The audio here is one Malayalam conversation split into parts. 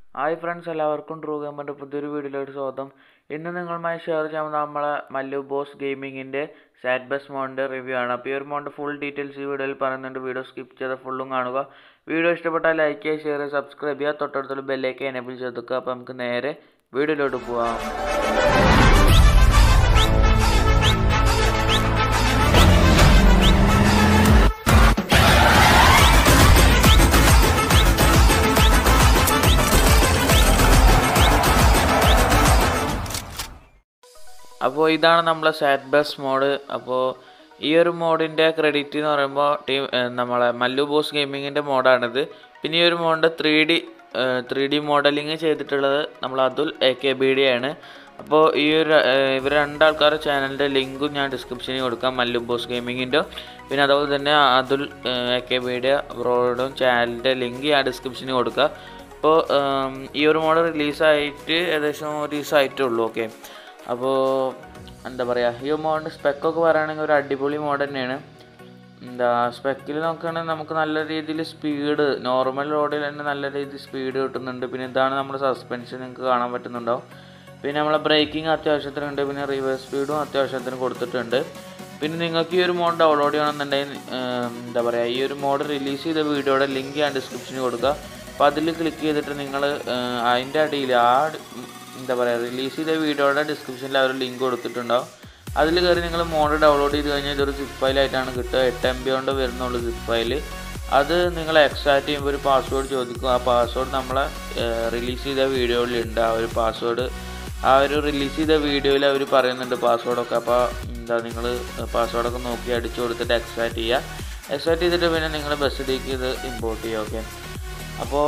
ഹായ് ഫ്രണ്ട്സ് എല്ലാവർക്കും ട്രൂ ഗെയിമിൻ്റെ പുതിയൊരു വീഡിയോയിലോട്ട് സ്വാഗതം ഇന്ന് നിങ്ങളുമായി ഷെയർ ചെയ്യുന്നത് നമ്മളെ മല്ലു ബോസ് ഗെയിമിങ്ങിൻ്റെ സാറ്റ് ബസ് മോണിൻ്റെ റിവ്യൂ ആണ് അപ്പോൾ ഈ ഒരു മോണിൻ്റെ ഫുൾ ഡീറ്റെയിൽസ് ഈ വീഡിയോയിൽ പറയുന്നുണ്ട് വീഡിയോ സ്കിപ്പ് ചെയ്ത് ഫുള്ളും കാണുക വീഡിയോ ഇഷ്ടപ്പെട്ടാൽ ലൈക്ക് ചെയ്യുക ഷെയർ ചെയ്യുക സബ്സ്ക്രൈബ് ചെയ്യുക തൊട്ടടുത്തുള്ള ബെല്ലേക്ക് എനേബിൾ ചെയ്തെക്കുക അപ്പോൾ നമുക്ക് നേരെ വീഡിയോയിലോട്ട് പോവാം അപ്പോൾ ഇതാണ് നമ്മളെ സാറ്റ് ബസ് മോഡ് അപ്പോൾ ഈ ഒരു മോഡിൻ്റെ ക്രെഡിറ്റ് എന്ന് പറയുമ്പോൾ ടീം നമ്മളെ മല്ലു ബോസ് ഗെയിമിങ്ങിൻ്റെ മോഡാണിത് പിന്നെ ഈ ഒരു മോഡിൻ്റെ three D three D modeling ചെയ്തിട്ടുള്ളത് നമ്മൾ Athul A K B D ആണ് അപ്പോൾ ഈ ഒരു ഇവർ രണ്ടാൾക്കാരുടെ ചാനലിൻ്റെ ലിങ്കും ഞാൻ ഡിസ്ക്രിപ്ഷനിൽ കൊടുക്കാം മല്ലു ബോസ് ഗെയിമിങ്ങിൻ്റെ പിന്നെ അതുപോലെ തന്നെ Athul A K B D ബ്രോഡും ചാനലിൻ്റെ ലിങ്ക് ഞാൻ ഡിസ്ക്രിപ്ഷനിൽ കൊടുക്കുക അപ്പോൾ ഈ ഒരു മോഡൽ റിലീസായിട്ട് ഏകദേശം ഒരു ദിവസമായിട്ടേ ഉള്ളൂ ഓക്കെ അപ്പോൾ എന്താ പറയുക ഈ മോഡൽ സ്പെക്കൊക്കെ പറയുകയാണെങ്കിൽ ഒരു അടിപൊളി മോഡൽ തന്നെയാണ് എന്താ സ്പെക്കിൽ നോക്കുകയാണെങ്കിൽ നമുക്ക് നല്ല രീതിയിൽ സ്പീഡ് നോർമൽ റോഡിൽ തന്നെ നല്ല രീതിയിൽ സ്പീഡ് കിട്ടുന്നുണ്ട് പിന്നെ ഇതാണ് നമ്മുടെ സസ്പെൻഷൻ നിങ്ങൾക്ക് കാണാൻ പറ്റുന്നുണ്ടാവും പിന്നെ നമ്മളെ ബ്രേക്കിംഗ് അത്യാവശ്യത്തിനുണ്ട് പിന്നെ റിവേഴ്സ് സ്പീഡും അത്യാവശ്യത്തിന് കൊടുത്തിട്ടുണ്ട് പിന്നെ നിങ്ങൾക്ക് ഈ ഒരു മോഡ് ഡൗൺലോഡ് ചെയ്യണമെന്നുണ്ടെങ്കിൽ എന്താ പറയുക ഈ ഒരു മോഡ് റിലീസ് ചെയ്ത വീഡിയോയുടെ ലിങ്ക് ഞാൻ ഡിസ്ക്രിപ്ഷനിൽ കൊടുക്കുക അപ്പോൾ അതിൽ ക്ലിക്ക് ചെയ്തിട്ട് നിങ്ങൾ അതിൻ്റെ അടിയിൽ ആ എന്താ പറയുക റിലീസ് ചെയ്ത വീഡിയോയുടെ ഡിസ്ക്രിപ്ഷനിൽ അവർ ലിങ്ക് കൊടുത്തിട്ടുണ്ടാവും അതിൽ കയറി നിങ്ങൾ മോഡ് ഡൗൺലോഡ് ചെയ്ത് കഴിഞ്ഞാൽ ഇതൊരു സിപ്പ് ഫയലായിട്ടാണ് കിട്ടുക എട്ട് എം ബി കൊണ്ട് വരുന്നുള്ളൂ സിപ്പ് ഫയൽ അത് നിങ്ങൾ എക്സ്ട്രാക്ട് ചെയ്യുമ്പോൾ ഒരു പാസ്വേഡ് ചോദിക്കും ആ പാസ്വേഡ് നമ്മളെ റിലീസ് ചെയ്ത വീഡിയോയിലുണ്ട് ആ ഒരു പാസ്വേഡ് ആ ഒരു റിലീസ് ചെയ്ത വീഡിയോയിൽ അവർ പറയുന്നുണ്ട് പാസ്വേഡൊക്കെ അപ്പോൾ എന്താ നിങ്ങൾ പാസ്വേഡൊക്കെ നോക്കി അടിച്ചു കൊടുത്തിട്ട് എക്സ്ട്രാക്ട് ചെയ്യുക എക്സ്ട്രാക്ട് ചെയ്തിട്ട് പിന്നെ നിങ്ങൾ ബസ്സിലേക്ക് ഇത് ഇമ്പോർട്ട് ചെയ്യുക ഓക്കെ അപ്പോൾ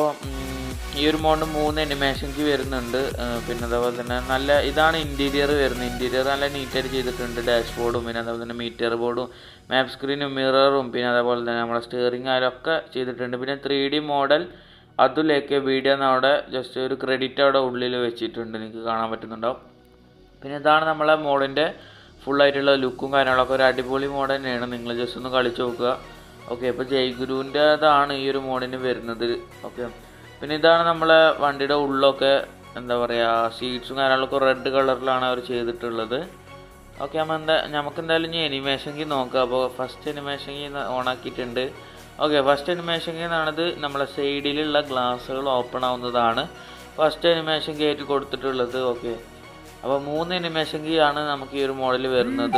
ഈ ഒരു മോഡ് മൂന്ന് അനിമേഷൻക്ക് വരുന്നുണ്ട് പിന്നെ അതേപോലെ തന്നെ നല്ല ഇതാണ് ഇൻറ്റീരിയർ വരുന്നത് ഇൻറ്റീരിയർ നല്ല നീറ്റായിട്ട് ചെയ്തിട്ടുണ്ട് ഡാഷ്ബോർഡും പിന്നെ അതേപോലെ തന്നെ മീറ്റർ ബോർഡും മാപ്പ് സ്ക്രീനും മിററും പിന്നെ അതേപോലെ തന്നെ നമ്മുടെ സ്റ്റിയറിംഗ് ആയാലൊക്കെ ചെയ്തിട്ടുണ്ട് പിന്നെ ത്രീ ഡി മോഡൽ അതുലേക്ക് വീഡിയോ അവിടെ ജസ്റ്റ് ഒരു ക്രെഡിറ്റ് അവിടെ ഉള്ളിൽ വെച്ചിട്ടുണ്ട് നിങ്ങൾക്ക് കാണാൻ പറ്റുന്നുണ്ടാവും പിന്നെ ഇതാണ് നമ്മളെ മോഡിൻ്റെ ഫുള്ളായിട്ടുള്ള ലുക്കും കാര്യങ്ങളൊക്കെ ഒരു അടിപൊളി മോഡ് തന്നെയാണ് നിങ്ങൾ ജസ്റ്റ് ഒന്ന് കളിച്ച് നോക്കുക ഓക്കെ ഇപ്പോൾ ജയ്ഗുരുവിൻ്റെതാണ് ഈ ഒരു മോഡിന് വരുന്നത് ഓക്കെ പിന്നെ ഇതാണ് നമ്മളെ വണ്ടിയുടെ ഉള്ളൊക്കെ എന്താ പറയുക സീറ്റ്സും കാര്യങ്ങളൊക്കെ റെഡ് കളറിലാണ് അവർ ചെയ്തിട്ടുള്ളത് ഓക്കെ നമ്മൾ എന്താ നമുക്ക് എന്തായാലും ഇനി എനിമേഷൻ കീ നോക്കാം അപ്പോൾ ഫസ്റ്റ് എനിമേഷൻ കീ ഓൺ ആക്കിയിട്ടുണ്ട് ഓക്കെ ഫസ്റ്റ് എനിമേഷൻ കീ എന്നാണത് നമ്മളെ സൈഡിലുള്ള ഗ്ലാസ്സുകൾ ഓപ്പൺ ആവുന്നതാണ് ഫസ്റ്റ് എനിമേഷൻ കീ ആയിട്ട് കൊടുത്തിട്ടുള്ളത് ഓക്കെ അപ്പോൾ മൂന്ന് എനിമേഷൻ കീ ആണ് നമുക്ക് ഈ ഒരു മോഡൽ വരുന്നത്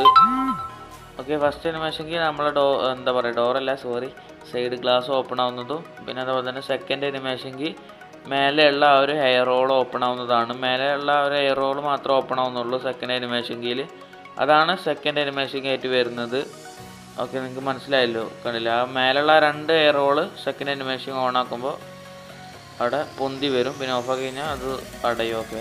ഓക്കെ ഫസ്റ്റ് അനിമേഷൻ കീ നമ്മളെ ഡോ എന്താ പറയുക ഡോറല്ല സോറി സൈഡ് ഗ്ലാസ് ഓപ്പൺ ആവുന്നതും പിന്നെ അതുപോലെ തന്നെ സെക്കൻഡ് അനിമേഷൻ കീ മേലെയുള്ള ആ ഒരു ഹെയർ റോൾ ഓപ്പൺ ആവുന്നതാണ് മേലെയുള്ള ആ ഒരു ഹെയർ റോൾ മാത്രം ഓപ്പൺ ആവുന്നുള്ളൂ സെക്കൻഡ് അനിമേഷൻ കീയിൽ അതാണ് സെക്കൻഡ് അനിമേഷൻ കീ ആയിട്ട് വരുന്നത് ഓക്കെ നിങ്ങൾക്ക് മനസ്സിലായല്ലോ കണ്ടില്ല ആ മേലുള്ള രണ്ട് hair roll second animation on ആക്കുമ്പോൾ അവിടെ പൊന്തി വരും പിന്നെ ഓഫാക്കി കഴിഞ്ഞാൽ അത് അടയും ഓക്കെ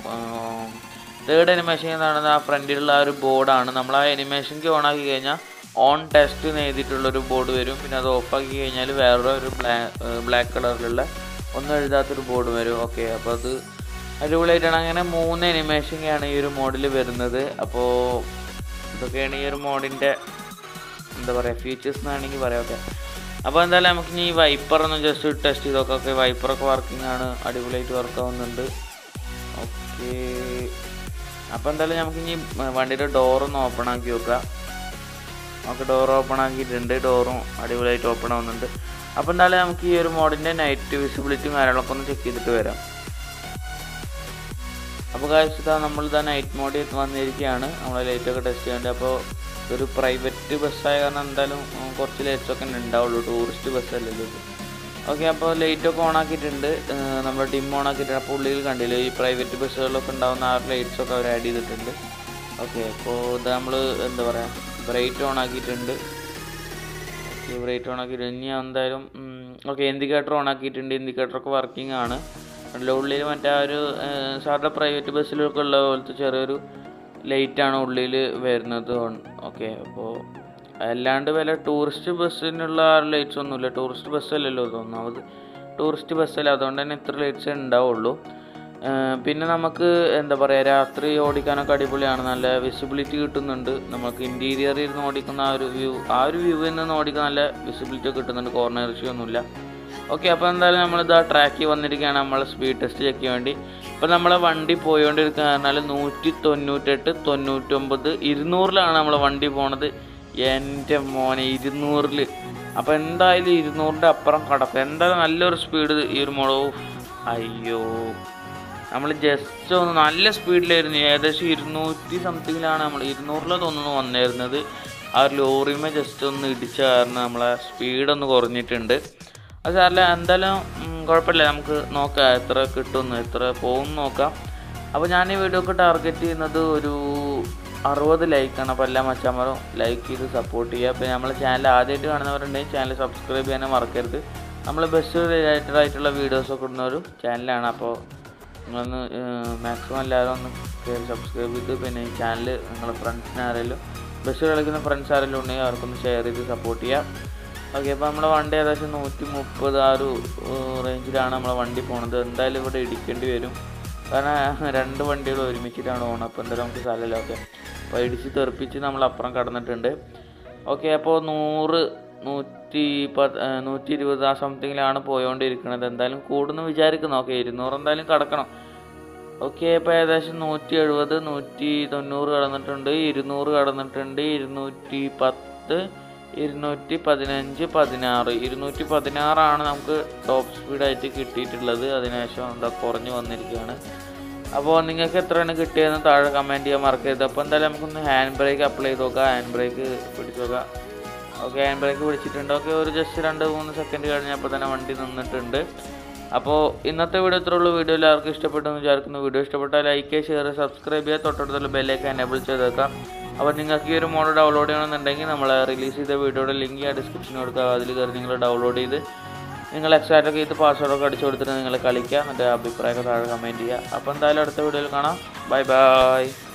തേർഡ് അനിമേഷൻ എന്നാണ് ആ ഫ്രണ്ടിലുള്ള ആ ഒരു ബോർഡാണ് നമ്മൾ ആ അനിമേഷൻക്ക് ഓൺ ആക്കി കഴിഞ്ഞാൽ ഓൺ ടെസ്റ്റ് എന്ന് എഴുതിയിട്ടുള്ളൊരു ബോർഡ് വരും പിന്നെ അത് ഓഫാക്കി കഴിഞ്ഞാൽ വേറൊരു ഒരു ബ്ലാക്ക് കളറിലുള്ള ഒന്നും എഴുതാത്തൊരു ബോർഡ് വരും ഓക്കെ അപ്പോൾ അത് അടിപൊളിയായിട്ടാണ് അങ്ങനെ മൂന്ന് അനിമേഷനാണ് ഈ ഒരു മോഡിൽ വരുന്നത് അപ്പോൾ ഇതൊക്കെയാണ് ഈ ഒരു മോഡിൻ്റെ എന്താ പറയുക ഫീച്ചേഴ്സ് എന്നാണെങ്കിൽ പറയാം ഓക്കെ അപ്പോൾ എന്തായാലും നമുക്ക് ഇനി ഈ വൈപ്പർ ഒന്ന് ജസ്റ്റ് ടെസ്റ്റ് ചെയ്ത് നോക്കാം ഓക്കെ വൈപ്പറൊക്കെ വർക്കിംഗ് ആണ് അടിപൊളിയായിട്ട് വർക്ക് ആവുന്നുണ്ട് ഓക്കെ അപ്പോൾ എന്തായാലും നമുക്ക് ഇനി വണ്ടിയുടെ ഡോറൊന്ന് ഓപ്പൺ ആക്കി നോക്കാം നമുക്ക് ഡോർ ഓപ്പൺ ആക്കിയിട്ടുണ്ട് ഡോറും അടിപൊളിയായിട്ട് ഓപ്പൺ ആവുന്നുണ്ട് അപ്പോൾ എന്തായാലും നമുക്ക് ഈ ഒരു മോഡിൻ്റെ നൈറ്റ് വിസിബിലിറ്റിയും കാര്യങ്ങളൊക്കെ ഒന്ന് ചെക്ക് ചെയ്തിട്ട് വരാം അപ്പോൾ കാഴ്ച നമ്മളിതാ നൈറ്റ് മോഡിൽ വന്നിരിക്കുകയാണ് നമ്മളെ ലൈറ്റൊക്കെ ടെസ്റ്റ് ചെയ്യേണ്ടത് അപ്പോൾ ഒരു പ്രൈവറ്റ് ബസ്സായ കാരണം എന്തായാലും കുറച്ച് ലൈറ്റ്സൊക്കെ ഉണ്ടാവുള്ളൂ ടൂറിസ്റ്റ് ബസ്സല്ലേ ഇത് ഓക്കെ അപ്പോൾ ലൈറ്റൊക്കെ ഓൺ ആക്കിയിട്ടുണ്ട് നമ്മൾ ഡിം ഓൺ ആക്കിയിട്ടുണ്ട് അപ്പോൾ ഉള്ളിൽ കണ്ടില്ലേ ഈ പ്രൈവറ്റ് ബസ്സുകളിലൊക്കെ ഉണ്ടാകുന്ന ആ ലൈറ്റ്സൊക്കെ അവർ ആഡ് ചെയ്തിട്ടുണ്ട് ഓക്കെ അപ്പോൾ ഇത് നമ്മൾ എന്താ പറയുക ബ്രൈറ്റ് ഓൺ ആക്കിയിട്ടുണ്ട് ഓക്കെ ബ്രൈറ്റ് ഓൺ ആക്കിയിട്ടുണ്ട് ഇനി എന്തായാലും ഓക്കെ ഇൻഡിക്കേറ്റർ ഓൺ ആക്കിയിട്ടുണ്ട് ഇൻഡിക്കേറ്ററൊക്കെ വർക്കിംഗ് ആണ് ഉള്ളിൽ മറ്റേ ആ ഒരു സാധാരണ പ്രൈവറ്റ് ബസ്സിലൊക്കെ ഉള്ള പോലത്തെ ചെറിയൊരു ലൈറ്റാണ് ഉള്ളിൽ വരുന്നത് ഓക്കെ അപ്പോൾ അല്ലാണ്ട് വല്ല ടൂറിസ്റ്റ് ബസ്സിനുള്ള ലൈറ്റ്സ് ഒന്നുമില്ല ടൂറിസ്റ്റ് ബസ്സല്ലല്ലോ ഒന്നാമത് ടൂറിസ്റ്റ് ബസ്സല്ല അതുകൊണ്ട് തന്നെ ഇത്ര ലൈറ്റ്സ് ഉണ്ടാവുള്ളൂ പിന്നെ നമുക്ക് എന്താ പറയുക രാത്രി ഓടിക്കാനൊക്കെ അടിപൊളിയാണ് നല്ല വിസിബിലിറ്റി കിട്ടുന്നുണ്ട് നമുക്ക് ഇൻറ്റീരിയറിൽ ഇരുന്ന് ഓടിക്കുന്ന ആ ഒരു വ്യൂ ആ ഒരു വ്യൂവിൽ നിന്ന് ഓടിക്കാൻ നല്ല വിസിബിലിറ്റി ഒക്കെ കിട്ടുന്നുണ്ട് കോർണർ ഇഷ്യൂ ഒന്നുമില്ല ഓക്കെ അപ്പോൾ എന്തായാലും നമ്മളിത് ആ ട്രാക്കിൽ വന്നിരിക്കുകയാണ് നമ്മൾ സ്പീഡ് ടെസ്റ്റ് ചെക്ക് ചെയ്യാൻ വേണ്ടി ഇപ്പോൾ നമ്മളെ വണ്ടി പോയോണ്ടിരിക്കുക പറഞ്ഞാൽ നൂറ്റി തൊണ്ണൂറ്റെട്ട് തൊണ്ണൂറ്റൊമ്പത് ഇരുന്നൂറിലാണ് നമ്മളെ വണ്ടി പോണത് എൻ്റെ മോനെ ഇരുന്നൂറിൽ അപ്പോൾ എന്തായാലും ഇരുന്നൂറിൻ്റെ അപ്പുറം കടക്കും എന്തായാലും നല്ലൊരു സ്പീഡ് ഈ ഒരു മോളോ അയ്യോ നമ്മൾ ജസ്റ്റ് ഒന്ന് നല്ല സ്പീഡിലായിരുന്നു ഏകദേശം ഇരുന്നൂറ്റി സംതിങ്ങിലാണ് നമ്മൾ ഇരുന്നൂറിൽ തോന്നുന്നു വന്നിരുന്നത് ആ ഒരു ലോറിമേ ജസ്റ്റ് ഒന്ന് ഇടിച്ച കാരണം നമ്മളെ സ്പീഡൊന്ന് കുറഞ്ഞിട്ടുണ്ട് അത് സാറില്ല എന്തായാലും ഉം, കുഴപ്പമില്ല നമുക്ക് നോക്കാം എത്ര കിട്ടുമെന്ന് എത്ര പോകും നോക്കാം അപ്പോൾ ഞാൻ ഈ വീഡിയോക്ക് ടാർഗറ്റ് ചെയ്യുന്നത് ഒരു അറുപത് ലൈക്കാണ് അപ്പോൾ എല്ലാ മച്ചാന്മാരും ലൈക്ക് ചെയ്ത് സപ്പോർട്ട് ചെയ്യുക അപ്പോൾ നമ്മളെ ചാനൽ ആദ്യമായിട്ട് കാണുന്നവരുണ്ടെങ്കിൽ ചാനൽ സബ്സ്ക്രൈബ് ചെയ്യാനും മറക്കരുത് നമ്മൾ ബെസ്റ്റ് റിലേറ്റഡ് ആയിട്ടുള്ള വീഡിയോസൊക്കെ ഇടുന്ന ഒരു ചാനലാണ് അപ്പോൾ നിങ്ങളൊന്ന് മാക്സിമം എല്ലാവരും ഒന്ന് കയറി സബ്സ്ക്രൈബ് ചെയ്ത് പിന്നെ ഈ ചാനൽ നിങ്ങളുടെ ഫ്രണ്ട്സിന് ആരെങ്കിലും ബസ് കളിക്കുന്ന ഫ്രണ്ട്സ് ആരെങ്കിലും ഉണ്ടെങ്കിൽ അവർക്കൊന്ന് ഷെയർ ചെയ്ത് സപ്പോർട്ട് ചെയ്യാം ഓക്കെ അപ്പോൾ നമ്മുടെ വണ്ടി ഏകദേശം നൂറ്റി മുപ്പത് ആ ഒരു റേഞ്ചിലാണ് നമ്മളെ വണ്ടി പോണത് എന്തായാലും ഇവിടെ ഇടിക്കേണ്ടി വരും കാരണം രണ്ട് വണ്ടികൾ ഒരുമിച്ചിട്ടാണ് പോകുന്നത് അപ്പോൾ എന്തായാലും നമുക്ക് സ്ഥലമല്ല ഓക്കെ അപ്പോൾ ഇടിച്ച് തെറിപ്പിച്ച് നമ്മൾ അപ്പുറം കടന്നിട്ടുണ്ട് ഓക്കെ അപ്പോൾ നൂറ് നൂറ്റി പത്ത് ഏ, നൂറ്റി ഇരുപത് ആ സംതിങ്ങിലാണ് പോയോണ്ടിരിക്കുന്നത് എന്തായാലും കൂടുന്നു വിചാരിക്കുന്നു ഓക്കെ ഇരുന്നൂറ് എന്തായാലും കടക്കണം ഓക്കെ ഇപ്പോൾ ഏകദേശം നൂറ്റി എഴുപത് നൂറ്റി തൊണ്ണൂറ് കടന്നിട്ടുണ്ട് ഇരുന്നൂറ് കടന്നിട്ടുണ്ട് ഇരുന്നൂറ്റി പത്ത് ഇരുന്നൂറ്റി പതിനഞ്ച് പതിനാറ് ഇരുന്നൂറ്റി പതിനാറാണ് നമുക്ക് ടോപ്പ് സ്പീഡായിട്ട് കിട്ടിയിട്ടുള്ളത് അതിനുശേഷം എന്താ കുറഞ്ഞു വന്നിരിക്കുകയാണ് അപ്പോൾ നിങ്ങൾക്ക് എത്രയാണ് കിട്ടിയതെന്ന് താഴെ കമൻറ്റ് ചെയ്യാൻ മറക്കരുത് അപ്പോൾ എന്തായാലും നമുക്കൊന്ന് ഹാൻഡ് ബ്രേക്ക് അപ്ലൈ ചെയ്ത് നോക്കാം ഹാൻഡ് ബ്രേക്ക് പിടിച്ച് നോക്കാം ഓക്കെ ഹാൻഡ് ബ്രേക്ക് പിടിച്ചിട്ടുണ്ട് ഓക്കെ ഒരു ജസ്റ്റ് രണ്ട് മൂന്ന് സെക്കൻഡ് കഴിഞ്ഞപ്പോൾ തന്നെ വണ്ടി നിന്നിട്ടുണ്ട് അപ്പോൾ ഇന്നത്തെ വീഡിയോ ഇത്രേ ഉള്ളൂ വീഡിയോ എല്ലാവർക്കും ഇഷ്ടപ്പെട്ടു എന്ന് വിചാരിക്കുന്നു വീഡിയോ ഇഷ്ടപ്പെട്ടാൽ ലൈക്ക് ഷെയർ സബ്സ്ക്രൈബ് ചെയ്യുക തൊട്ടടുത്തുള്ള ബെല്ലേക്ക് എനേബിൾ ചെയ്തേക്കാം അപ്പോൾ നിങ്ങൾക്ക് ഈ ഒരു മോഡ് ഡൗൺലോഡ് ചെയ്യണമെന്നുണ്ടെങ്കിൽ നമ്മൾ റിലീസ് ചെയ്ത വീഡിയോയുടെ ലിങ്ക് ഞാൻ ഡിസ്ക്രിപ്ഷനിൽ കൊടുക്കുക അതിൽ കയറി നിങ്ങൾ ഡൗൺലോഡ് ചെയ്ത് നിങ്ങൾ എക്സ്ട്രാറ്റൊക്കെ ചെയ്ത് പാസ്വേഡൊക്കെ അടിച്ചു കൊടുത്തിട്ട് നിങ്ങൾ കളിക്കുക എന്നിട്ട് അഭിപ്രായമൊക്കെ താഴെ കമൻറ്റ് ചെയ്യുക അപ്പോൾ എന്തായാലും അടുത്ത വീഡിയോയിൽ കാണാം ബൈ ബൈ